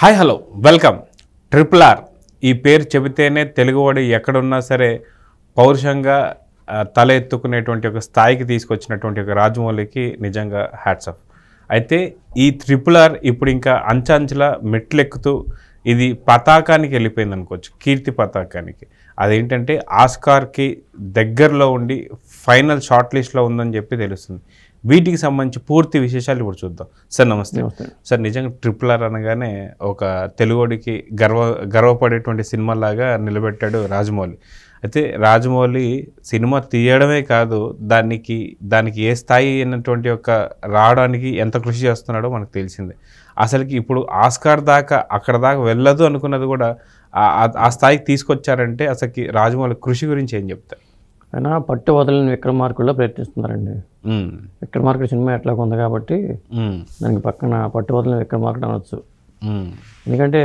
Hi hello welcome triple R ఈ పేరు చెబితేనే తెలుగువాడు ఎక్కడున్నా సరే పౌరుషంగా ఆ, తల ఎత్తుకునేటువంటి ఒక స్థాయికి తీసుకొచ్చినటువంటి ఒక రాజమౌళికి నిజంగా హ్యాట్స్ ఆఫ్ అయితే ఈ ట్రిపుల్ ఆర్ ఇప్పుడు ఇంకా అంచంచుల మెట్లెక్కుతూ ఇది పతాకానికి వెళ్ళిపోయింది అనుకోవచ్చు కీర్తి పతాకానికి అదేంటంటే ఆస్కార్కి దగ్గరలో ఉండి ఫైనల్ షార్ట్ లిస్ట్లో ఉందని చెప్పి తెలుస్తుంది వీటికి సంబంధించి పూర్తి విశేషాలు ఇప్పుడు చూద్దాం సార్ నమస్తే నమస్తే. సార్ నిజంగా ట్రిపుల్ ఆర్ అనగానే ఒక తెలుగుడికి గర్వ గర్వపడేటువంటి సినిమాలాగా నిలబెట్టాడు రాజమౌళి అయితే రాజమౌళి సినిమా తీయడమే కాదు దానికి దానికి ఏ స్థాయి అయినటువంటి ఒక రావడానికి ఎంత కృషి చేస్తున్నాడో మనకు తెలిసిందే అసలుకి ఇప్పుడు ఆస్కార్ దాకా అక్కడ దాకా వెళ్ళదు అనుకున్నది కూడా ఆ- ఆ- ఆ స్థాయికి తీసుకొచ్చారంటే అసలుకి రాజమౌళి కృషి గురించి ఏం చెప్తారు అయినా పట్టు వదలని విక్రమార్కుల్లో ప్రయత్నిస్తున్నారండి ఉమ్, విక్రమార్కుడు సినిమా ఎట్లా ఉంది కాబట్టి ఉమ్, దానికి పక్కన పట్టు వదలని విక్రమార్కుడు అనొచ్చు ఉమ్, ఎందుకంటే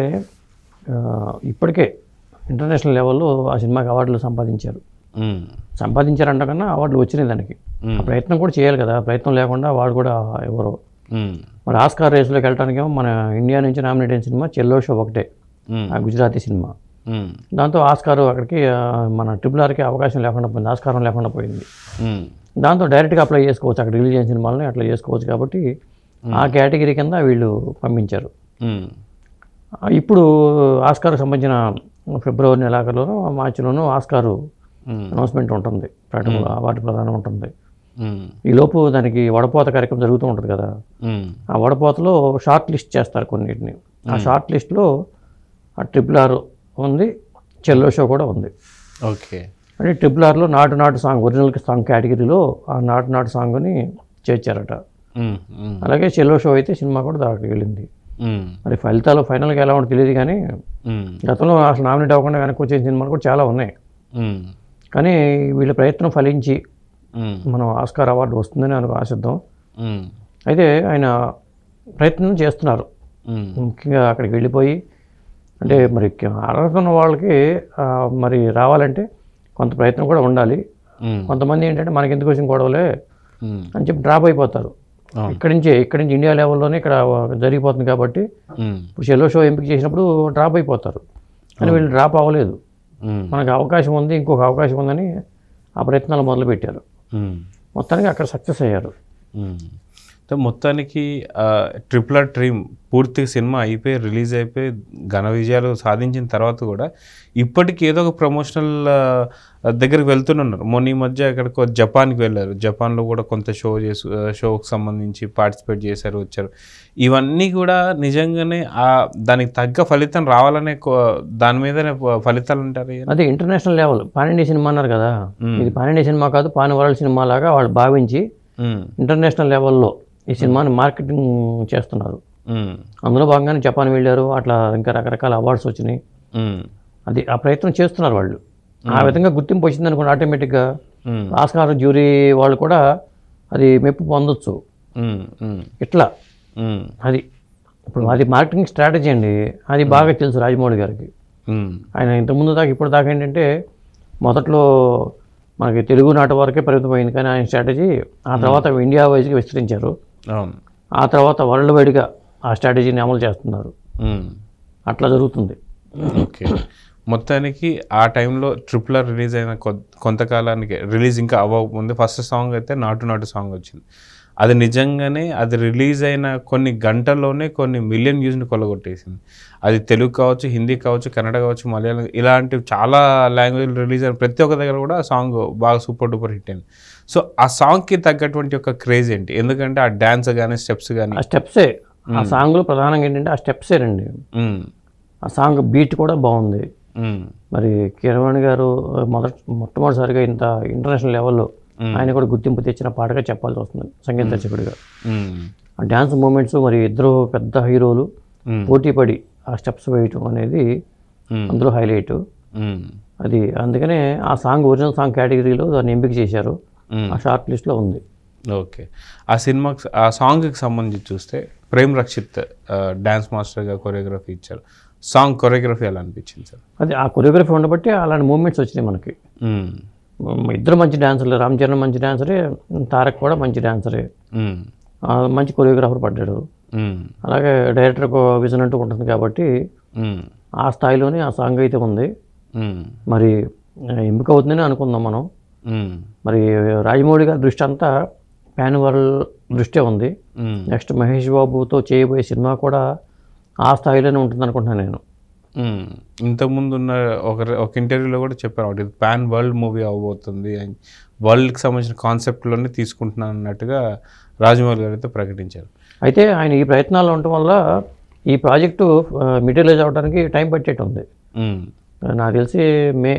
ఆ, ఇప్పటికే ఇంటర్నేషనల్ లెవెల్లో ఆ సినిమాకి అవార్డులు సంపాదించారు ఉమ్, సంపాదించారంట కన్నా అవార్డులు వచ్చినాయి దానికి ఆ ప్రయత్నం కూడా చేయాలి కదా ప్రయత్నం లేకుండా వాడు కూడా ఎవరు ఉమ్, మరి ఆస్కార్ రేసులోకి వెళ్ళడానికేమో మన ఇండియా నుంచి నామినేట్ అయిన సినిమా చెల్లో షో ఒకటే ఉమ్, ఆ గుజరాతీ సినిమా ఉమ్, దాంతో ఆస్కార్ అక్కడికి ఆ, మన ట్రిపుల్ ఆర్కి అవకాశం లేకుండా పోయింది ఆస్కారం లేకుండా పోయింది ఉమ్, దాంతో డైరెక్ట్గా అప్లై చేసుకోవచ్చు అక్కడ రిలీజ్ అయిన సినిమాలని అట్లా చేసుకోవచ్చు కాబట్టి ఆ కేటగిరీ కింద వీళ్ళు పంపించారు ఉమ్, ఆ, ఇప్పుడు ఆస్కార్కి సంబంధించిన ఫిబ్రవరి నెలాఖరులోనూ మార్చిలోనూ ఆస్కారు ఉమ్, అనౌన్స్మెంట్ ఉంటుంది ప్రకటన అవార్డు ప్రదానం ఉంటుంది ఉమ్, ఈ లోపు దానికి వడపోత కార్యక్రమం జరుగుతూ ఉంటుంది కదా ఉమ్, ఆ వడపోతలో షార్ట్ లిస్ట్ చేస్తారు కొన్నిటిని ఆ షార్ట్ లిస్ట్లో ఆ ట్రిపుల్ ఆర్ ఉంది చెల్లో షో కూడా ఉంది ఓకే అంటే ట్రిపుల్ ఆర్లో నాటు నాటు సాంగ్ ఒరిజినల్ సాంగ్ కేటగిరీలో ఆ నాటు నాటు సాంగ్ని చేర్చారట ఉమ్, ఉమ్, అలాగే చెల్లో షో అయితే సినిమా కూడా దానికి వెళ్ళింది ఉమ్, మరి ఫలితాలు ఫైనల్గా ఎలా ఉంటుందో తెలియదు కానీ ఉమ్, గతంలో అసలు నామినేట్ అవ్వకుండా వెనక్కి వచ్చే సినిమాలు కూడా చాలా ఉన్నాయి ఉమ్, కానీ వీళ్ళ ప్రయత్నం ఫలించి ఉమ్, మనం ఆస్కార్ అవార్డు వస్తుందని అనుకు ఆశిద్దాం ఉమ్, అయితే ఆయన ప్రయత్నం చేస్తున్నారు ఉమ్, ముఖ్యంగా అక్కడికి వెళ్ళిపోయి అంటే మరి అర్హత ఉన్న వాళ్ళకి ఆ, మరి రావాలంటే కొంత ప్రయత్నం కూడా ఉండాలి ఉమ్, కొంతమంది ఏంటంటే మనకి ఎందుకు వచ్చిన గొడవలే ఉమ్, అని చెప్పి డ్రాప్ అయిపోతారు అవును. ఇక్కడి నుంచి ఇక్కడి నుంచి ఇండియా లెవెల్లోనే ఇక్కడ జరిగిపోతుంది కాబట్టి ఉమ్, ఇప్పుడు షెల్లో షో ఎంపిక చేసినప్పుడు డ్రాప్ అయిపోతారు కానీ వీళ్ళు డ్రాప్ అవ్వలేదు ఉమ్, మనకు అవకాశం ఉంది ఇంకొక అవకాశం ఉందని ఆ ప్రయత్నాలు మొదలుపెట్టారు ఉమ్, మొత్తానికి అక్కడ సక్సెస్ అయ్యారు ఉమ్. సో మొత్తానికి ట్రిపుల్ ఆర్ డ్రీమ్ పూర్తి సినిమా అయిపోయి రిలీజ్ అయిపోయి ఘన విజయాలు సాధించిన తర్వాత కూడా ఇప్పటికి ఏదో ఒక ప్రమోషనల్ దగ్గరికి వెళ్తున్నారు మొన్న ఈ మధ్య అక్కడికి జపాన్కి వెళ్ళారు జపాన్లో కూడా కొంత షో చేసు షోకి సంబంధించి పార్టిసిపేట్ చేశారు వచ్చారు ఇవన్నీ కూడా నిజంగానే ఆ దానికి తగ్గ ఫలితం రావాలనే కో- దాని మీదనే ఫ- ఫలితాలు ఉంటారు ఇక? అదే ఇంటర్నేషనల్ లెవెల్ పానిండి సినిమా అన్నారు కదా ఇది పానిండి సినిమా కాదు పాని వరల్డ్ సినిమా లాగా వాళ్ళు భావించి ఉమ్, ఇంటర్నేషనల్ లెవెల్లో ఈ సినిమాని మార్కెటింగ్ చేస్తున్నారు ఉమ్, అందులో భాగంగానే జపాన్ వెళ్ళారు అట్లా ఇంకా రకరకాల అవార్డ్స్ వచ్చినాయి ఉమ్, అది ఆ ప్రయత్నం చేస్తున్నారు వాళ్ళు ఆ విధంగా గుర్తింపు వచ్చింది అనుకోండి ఆటోమేటిక్గా ఉమ్, ఆస్కార్ జ్యూరీ వాళ్ళు కూడా అది మెప్పు పొందొచ్చు ఉమ్, ఉమ్, ఇట్లా ఉమ్, అది ఇప్పుడు అది మార్కెటింగ్ స్ట్రాటజీ అండి అది బాగా తెలుసు రాజమౌళి గారికి ఉమ్, ఆయన ఇంతకుముందు దాకా ఇప్పుడు దాకా ఏంటంటే మొదట్లో మనకి తెలుగు నాట వరకే పరిమితమైంది కానీ ఆయన స్ట్రాటజీ ఆ తర్వాత ఇండియా వైజ్గా విస్తరించారు అవును ఆ తర్వాత వరల్డ్ వైడ్గా ఆ స్ట్రాటజీని అమలు చేస్తున్నారు ఉమ్, అట్లా జరుగుతుంది ఓకే మొత్తానికి ఆ టైంలో ట్రిపుల్ ఆర్ రిలీజ్ అయిన కొ- కొంతకాలానికి రిలీజ్ ఇంకా అవ్వకముందు ఫస్ట్ సాంగ్ అయితే నాటు నాటు సాంగ్ వచ్చింది అది నిజంగానే అది రిలీజ్ అయిన కొన్ని గంటల్లోనే కొన్ని మిలియన్ వ్యూస్ని కొల్లగొట్టేసింది అది తెలుగు కావచ్చు హిందీ కావచ్చు కన్నడ కావచ్చు మలయాళం ఇలాంటి చాలా లాంగ్వేజ్ రిలీజ్ అయిన ప్రతి ఒక్క దగ్గర కూడా ఆ సాంగ్ బాగా సూపర్ డూపర్ హిట్ అయింది సో ఆ సాంగ్కి తగ్గటువంటి ఒక క్రేజ్ ఏంటి ఎందుకంటే ఆ డ్యాన్స్ కానీ స్టెప్స్ కానీ ఆ స్టెప్సే ఆ సాంగ్లో ప్రధానంగా ఏంటంటే ఆ స్టెప్సే రండి ఆ సాంగ్ బీట్ కూడా బాగుంది మరి కిరవాణి గారు మొదట మొట్టమొదటిసారిగా ఇంత ఇంటర్నేషనల్ లెవెల్లో ఆయన కూడా గుర్తింపు తెచ్చిన పాటగా చెప్పాల్సి వస్తుంది సంగీత దర్శకుడిగా ఆ డ్యాన్స్ మూమెంట్స్ మరి ఇద్దరు పెద్ద హీరోలు పోటీ పడి ఆ స్టెప్స్ వేయటం అనేది అందులో హైలైట్ అది అందుకనే ఆ సాంగ్ ఒరిజినల్ సాంగ్ కేటగిరీలో దాన్ని ఎంపిక చేశారు ఆ షార్ట్ లిస్ట్లో ఉంది ఓకే ఆ సినిమాకి ఆ సాంగ్కి సంబంధించి చూస్తే ప్రేమ్ రక్షిత్ డ్యాన్స్ మాస్టర్గా కొరియోగ్రఫీ ఇచ్చారు సాంగ్ కొరియోగ్రఫీ ఎలా అనిపించింది సార్ అది ఆ కొరియోగ్రఫీ ఉండబట్టి అలాంటి మూమెంట్స్ వచ్చినాయి మనకి మ్మ్. మ్, ఇద్దరు మంచి డాన్సర్లు రామ్ చరణ్ మంచి డాన్సరే తారక్ కూడా మంచి డాన్సరే మ్మ్. ఆ, మంచి కొరియోగ్రాఫర్ పడ్డాడు ఉమ్, అలాగే డైరెక్టర్కి విజన్ అంటూ ఉంటుంది కాబట్టి ఉమ్, ఆ స్థాయిలోనే ఆ సాంగ్ అయితే ఉంది ఉమ్, మరి ఆ, ఎంపిక అవుతుందని అనుకుందాం మనం ఉమ్, మరి రాజమౌళి గారి దృష్టి అంతా ప్యాన్ వరల్డ్ దృష్టే ఉంది ఉమ్, నెక్స్ట్ మహేష్ బాబుతో చేయబోయే సినిమా కూడా ఆ స్థాయిలోనే ఉంటుంది అనుకుంటున్నాను నేను ఉమ్. ఇంతకుముందు ఉన్న ఒక ఒక ఇంటర్వ్యూలో కూడా చెప్పారు ఒకటి ఇది పాన్ వరల్డ్ మూవీ అవబోతుంది అని వరల్డ్కి సంబంధించిన కాన్సెప్ట్లోనే తీసుకుంటున్నాను అన్నట్టుగా రాజమౌళి గారు అయితే ప్రకటించారు అయితే ఆయన ఈ ప్రయత్నాలు ఉండటం వల్ల ఈ ప్రాజెక్టు మెటీరియలైజ్ అవ్వడానికి టైం పట్టేట్టు ఉంది ఉమ్, నాకు తెలిసి మే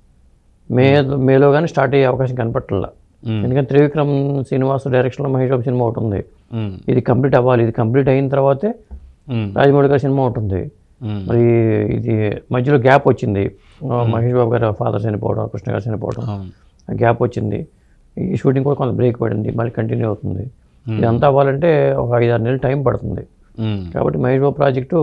మే మేలో కానీ స్టార్ట్ అయ్యే అవకాశం కనపట్ల ఉమ్, ఎందుకంటే త్రివిక్రమ్ శ్రీనివాస్ డైరెక్షన్లో మహేష్ బాబు సినిమా ఒకటి ఉంది ఉమ్, ఇది కంప్లీట్ అవ్వాలి ఇది కంప్లీట్ అయిన తర్వాతే ఉమ్, రాజమౌళి గారి సినిమా ఉంటుంది ఉమ్, మరి ఇది మధ్యలో గ్యాప్ వచ్చింది ఆ, మహేష్ బాబు గారి ఫాదర్ చనిపోవడం కృష్ణ గారు చనిపోవడం అవును. ఆ గ్యాప్ వచ్చింది ఈ షూటింగ్ కూడా కొంత బ్రేక్ పడింది మళ్ళీ కంటిన్యూ అవుతుంది ఇదంతా అవ్వాలంటే ఒక ఐదు ఆరు నెలలు టైం పడుతుంది ఉమ్, కాబట్టి మహేష్ బాబు ప్రాజెక్టు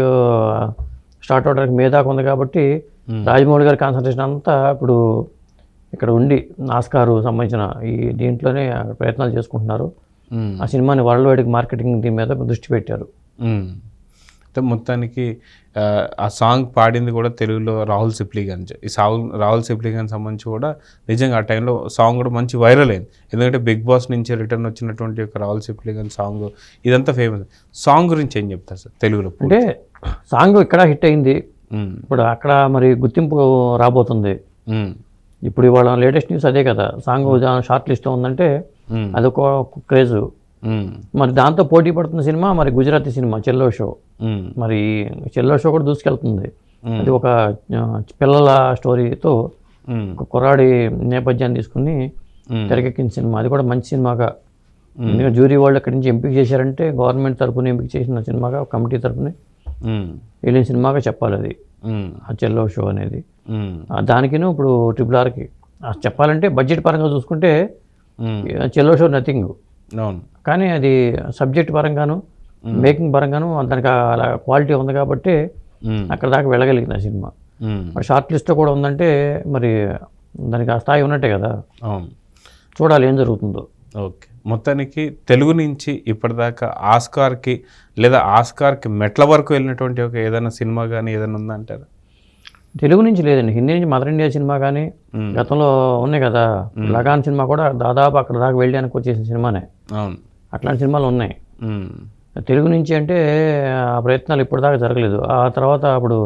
ఆ, స్టార్ట్ అవడానికి మే దాకా ఉంది కాబట్టి Hmm. రాజమౌళి గారి కాన్సన్ట్రేషన్ అంతా ఇప్పుడు ఇక్కడ ఉండి ఆస్కారు సంబంధించిన ఈ దీంట్లోనే ప్రయత్నాలు చేసుకుంటున్నారు ఉమ్, ఆ సినిమాని వరల్డ్ వైడ్కి మార్కెటింగ్ దీని మీద దృష్టి పెట్టారు ఉమ్. అంటే మొత్తానికి ఆ, ఆ సాంగ్ పాడింది కూడా తెలుగులో రాహుల్ సిప్లిగన్ ఈ సాంగ్ రాహుల్ సిప్లిగన్ సంబంధించి కూడా నిజంగా ఆ టైంలో సాంగ్ కూడా మంచి వైరల్ అయింది ఎందుకంటే బిగ్ బాస్ నుంచి రిటర్న్ వచ్చినటువంటి ఒక రాహుల్ సిప్లిగన్ సాంగ్ ఇదంతా ఫేమస్ సాంగ్ గురించి ఏం చెప్తారు సార్ తెలుగులో అంటే సాంగ్ ఇక్కడ హిట్ అయింది ఉమ్, ఇప్పుడు అక్కడ మరి గుర్తింపు రాబోతుంది ఉమ్, ఇప్పుడు ఇవాళ లేటెస్ట్ న్యూస్ అదే కదా సాంగ్ షార్ట్ లిస్ట్లో ఉందంటే ఉమ్, అదొక క్రేజ్ ఉమ్, మరి దాంతో పోటీ పడుతున్న సినిమా మరి గుజరాతీ సినిమా చెల్లో షో ఉమ్, మరి చెల్లో షో కూడా దూసుకెళ్తుంది Hmm. అది ఒక ఆ, పిల్లల స్టోరీతో ఉమ్, ఒక కుర్రాడి నేపథ్యాన్ని తీసుకుని ఉమ్, తెరకెక్కిన సినిమా అది కూడా మంచి సినిమాగా ఎందుకంటే జ్యూరీ వాళ్ళు అక్కడి నుంచి ఎంపిక చేశారంటే గవర్నమెంట్ తరపున ఎంపిక చేసిన సినిమాగా కమిటీ తరపున ఉమ్, వెళ్ళిన సినిమాగా చెప్పాలి అది ఉమ్, ఆ చెల్లో షో అనేది ఉమ్, ఆ దానికిను ఇప్పుడు ట్రిపుల్ ఆర్కి ఆ చెప్పాలంటే బడ్జెట్ పరంగా చూసుకుంటే ఉమ్, చెల్లో షో నథింగ్ అవును కానీ అది సబ్జెక్ట్ పరంగాను మేకింగ్ పరంగాను దానికి అలా క్వాలిటీ ఉంది కాబట్టి ఉమ్, అక్కడ దాకా వెళ్ళగలిగింది ఆ సినిమా ఉమ్, మరి షార్ట్ లిస్ట్లో కూడా ఉందంటే మరి దానికి ఆ స్థాయి ఉన్నట్టే కదా అవును చూడాలి ఏం జరుగుతుందో ఓకే మొత్తానికి తెలుగు నుంచి ఇప్పటిదాకా ఆస్కార్కి లేదా ఆస్కార్కి మెట్ల వరకు వెళ్ళినటువంటి ఒక ఏదైనా సినిమా కానీ ఏదైనా ఉందంటారా తెలుగు నుంచి లేదండి హిందీ నుంచి మదర్ ఇండియా సినిమా కానీ మ్మ్. గతంలో ఉన్నాయి కదా లగాన్ సినిమా కూడా దాదాపు అక్కడ దాకా వెళ్ళడానికి వచ్చేసిన సినిమానే అవును అట్లాంటి సినిమాలు ఉన్నాయి ఉమ్, తెలుగు నుంచి అంటే ఆ ప్రయత్నాలు ఇప్పటిదాకా జరగలేదు ఆ తర్వాత అప్పుడు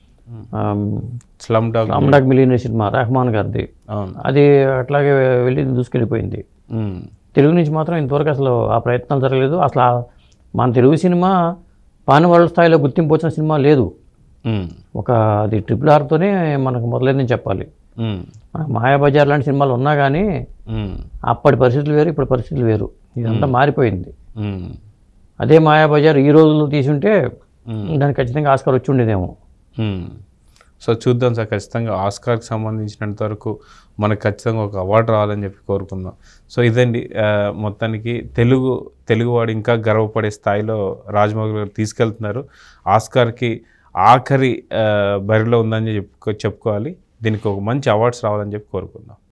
స్లమ్ డాగ్ అమ్డాక్ మిలియనరీ సినిమా రెహమాన్ గారిది అవును అది అట్లాగే వెళ్ళి దూసుకెళ్ళిపోయింది ఉమ్, తెలుగు నుంచి మాత్రం ఇంతవరకు అసలు ఆ ప్రయత్నాలు జరగలేదు అసలు ఆ మన తెలుగు సినిమా పాన్ వరల్డ్ స్థాయిలో గుర్తింపు వచ్చిన సినిమా లేదు ఉమ్, ఒక అది ట్రిపుల్ ఆర్తోనే మనకు మొదలైందని చెప్పాలి ఉమ్, మనకు మాయాబజార్ లాంటి సినిమాలు ఉన్నా కానీ ఉమ్, అప్పటి పరిస్థితులు వేరు ఇప్పుడు పరిస్థితులు వేరు ఇదంతా మారిపోయింది ఉమ్, అదే మాయాబజార్ ఈ రోజుల్లో తీసుంటే ఉమ్. దానికి ఖచ్చితంగా ఆస్కార్ వచ్చి ఉండేదేమో మ్మ్. సో చూద్దాం సార్ ఖచ్చితంగా ఆస్కార్కి సంబంధించినంత వరకు మనకు ఖచ్చితంగా ఒక అవార్డు రావాలని చెప్పి కోరుకుందాం సో ఇదండి ఆ, మొత్తానికి తెలుగు తెలుగువాడు ఇంకా గర్వపడే స్థాయిలో రాజమౌళి గారు తీసుకెళ్తున్నారు ఆస్కార్కి ఆఖరి ఆ, బరిలో ఉందని చెప్పుకో చెప్పుకోవాలి దీనికి ఒక మంచి అవార్డ్స్ రావాలని చెప్పి కోరుకుందాం